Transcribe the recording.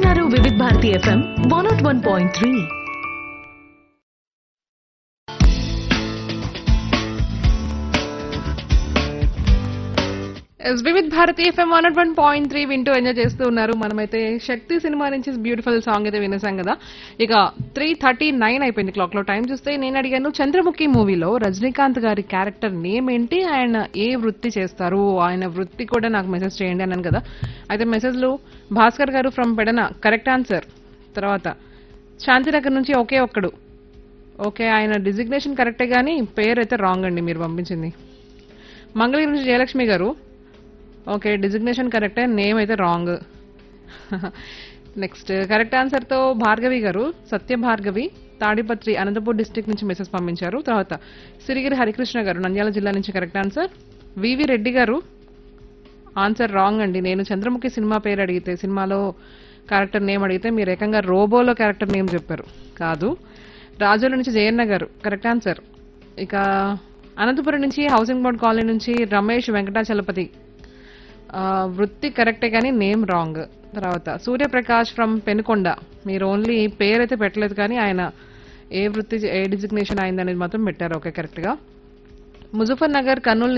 వింటున్నారు Vividh Bharati FM one naught one point three yes Vividh Bharati FM one one point three వింటూ enjoy చేస్తూ ఉన్నారు మనమైతే శక్తి సినిమా నుంచి బ్యూటిఫుల్ సాంగ్ అయితే వినేసాం కదా ఇక త్రీ థర్టీ నైన్ అయిపోయింది క్లాక్ లో టైం చూస్తే నేను అడిగాను చంద్రముఖి మూవీలో రజనీకాంత్ గారి క్యారెక్టర్ నేమ్ ఏంటి ఆయన ఏ వృత్తి చేస్తారు ఆయన వృత్తి కూడా నాకు మెసేజ్ చేయండి అన్నాను కదా అయితే మెసేజ్లు భాస్కర్ గారు ఫ్రమ్ పెడన కరెక్ట్ ఆన్సర్ తర్వాత శాంతినగర్ నుంచి ఒకే ఒక్కడు ఓకే ఆయన డిజిగ్నేషన్ కరెక్టే కానీ పేరు అయితే రాంగ్ అండి మీరు పంపించింది మంగళగిరి నుంచి జయలక్ష్మి గారు ఓకే డిజిగ్నేషన్ కరెక్టే నేమ్ అయితే రాంగ్ నెక్స్ట్ కరెక్ట్ ఆన్సర్తో భార్గవి గారు సత్య భార్గవి తాడిపత్రి అనంతపూర్ డిస్టిక్ నుంచి మెసేజ్ పంపించారు తర్వాత సిరిగిరి హరికృష్ణ గారు నంద్యాల జిల్లా నుంచి కరెక్ట్ ఆన్సర్ వివి రెడ్డి గారు ఆన్సర్ రాంగ్ అండి నేను చంద్రముఖి సినిమా పేరు అడిగితే సినిమాలో క్యారెక్టర్ నేమ్ అడిగితే మీరు ఏకంగా రోబోలో క్యారెక్టర్ నేమ్ చెప్పారు కాదు రాజోల నుంచి జయన్న గారు కరెక్ట్ ఆన్సర్ ఇక అనంతపురం నుంచి హౌసింగ్ బోర్డ్ కాలనీ నుంచి రమేష్ వెంకటాచలపతి ఆ, వృత్తి కరెక్టే కానీ నేమ్ రాంగ్ తర్వాత సూర్యప్రకాష్ ఫ్రమ్ పెనుకొండ మీరు ఓన్లీ పేరు అయితే పెట్టలేదు కానీ ఆయన ఏ వృత్తి ఏ డిజిగ్నేషన్ అయింది అనేది మాత్రం పెట్టారు ఓకే కరెక్ట్గా ముజఫర్ నగర్ కర్నూలు